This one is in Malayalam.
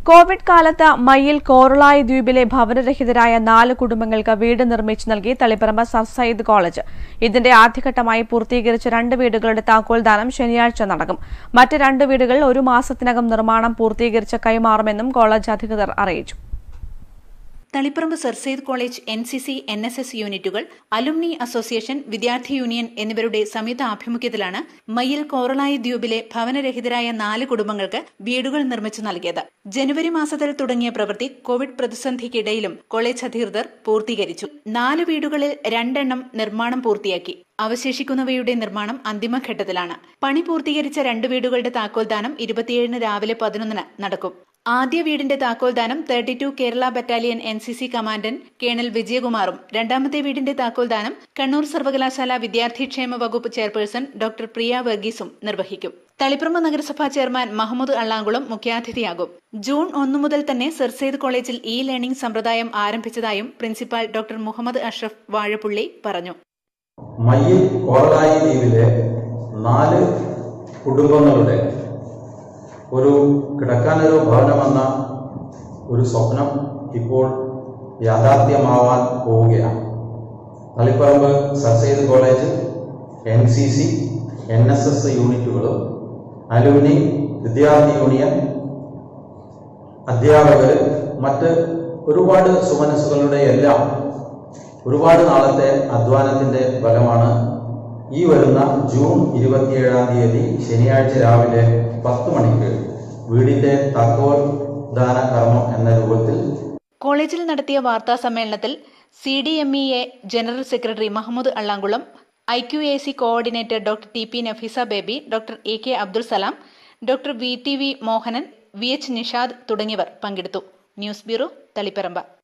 കോവിഡ് കാലത്ത് മയ്യിൽ കോറളായി ദ്വീപിലെ ഭവനരഹിതരായ നാല് കുടുംബങ്ങൾക്ക് വീട് നിർമ്മിച്ചു നൽകി തളിപ്പറമ്പ് സർ സയ്യിദ് കോളേജ് ഇതിന്റെ ആദ്യഘട്ടമായി പൂർത്തീകരിച്ച രണ്ട് വീടുകളുടെ താക്കോൽദാനം ശനിയാഴ്ച നടക്കും മറ്റ് രണ്ട് വീടുകൾ ഒരു മാസത്തിനകം നിർമ്മാണം പൂർത്തീകരിച്ച് കൈമാറുമെന്നും കോളേജ് അധികൃതർ അറിയിച്ചു Taliparamba sir Syed college N C C N S S യൂണിറ്റുകൾ അലുമിനി അസോസിയേഷൻ വിദ്യാർത്ഥി യൂണിയൻ എന്നിവരുടെ സംയുക്ത ആഭിമുഖ്യത്തിലാണ് മയ്യിൽ കോറളായി ദ്വീപിലെ ഭവനരഹിതരായ നാല് കുടുംബങ്ങൾക്ക് വീടുകൾ നിർമ്മിച്ചു നൽകിയത് ജനുവരി മാസത്തിൽ തുടങ്ങിയ പ്രവൃത്തി കോവിഡ് പ്രതിസന്ധിക്കിടയിലും കോളേജ് അധികൃതർ പൂർത്തീകരിച്ചു നാല് വീടുകളിൽ രണ്ടെണ്ണം നിർമ്മാണം പൂർത്തിയാക്കി അവശേഷിക്കുന്നവയുടെ നിർമ്മാണം അന്തിമഘട്ടത്തിലാണ് പണി പൂർത്തീകരിച്ച രണ്ട് വീടുകളുടെ താക്കോൽദാനം ഇരുപത്തിയേഴിന് രാവിലെ പതിനൊന്നിന് നടക്കും ആദ്യ വീടിന്റെ താക്കോൽദാനം thirty two Kerala battalion N C C commandant colonel വിജയകുമാറും രണ്ടാമത്തെ വീടിന്റെ താക്കോൽദാനം കണ്ണൂർ സർവകലാശാല വിദ്യാർത്ഥിക്ഷേമ വകുപ്പ് ചെയർപേഴ്സൺ ഡോക്ടർ പ്രിയ വർഗീസും നിർവഹിക്കും തളിപ്പറമ്പ് നഗരസഭാ ചെയർമാൻ മഹമ്മദ് അള്ളാങ്കുളം മുഖ്യാതിഥിയാകും ജൂൺ ഒന്നു മുതൽ തന്നെ സർ സെയ്ദ് കോളേജിൽ ഇ ലേണിംഗ് സമ്പ്രദായം ആരംഭിച്ചതായും പ്രിൻസിപ്പാൾ ഡോക്ടർ മുഹമ്മദ് അഷ്റഫ് വാഴപ്പുള്ളി പറഞ്ഞു മയ്യിൽ കോറലായി ദ്വീപിലെ നാല് കുടുംബങ്ങളുടെ ഒരു കിടക്കാനൊരു ഭവനമെന്ന ഒരു സ്വപ്നം ഇപ്പോൾ യാഥാർത്ഥ്യമാവാൻ പോവുകയാണ് Taliparamba sir Syed college N C C N S S യൂണിറ്റുകളും അലുമിനി വിദ്യാർത്ഥി യൂണിയൻ അധ്യാപകർ മറ്റ് ഒരുപാട് സുമനസ്സുകളുടെ എല്ലാം ഒരുപാട് നാളത്തെ അധ്വാനത്തിന്റെ ഫലമാണ് ഈ വരുന്ന ജൂൺ ഇരുപത്തിയേഴാം തീയതി ശനിയാഴ്ച രാവിലെ പത്ത് മണിക്ക് വീടിന്റെ താക്കോൽ ദാന കർമ്മം എന്ന രൂപത്തിൽ കോളേജിൽ നടത്തിയ വാർത്താ സമ്മേളനത്തിൽ C D M E A general secretary Mahammad Allankulam I Q A C coordinator doctor T P Nafeesa Baby doctor A K Abdul Salam doctor V T V Mohanan V H Nishad തുടങ്ങിയവർ പങ്കെടുത്തു ന്യൂസ് ബ്യൂറോ തളിപ്പറമ്പ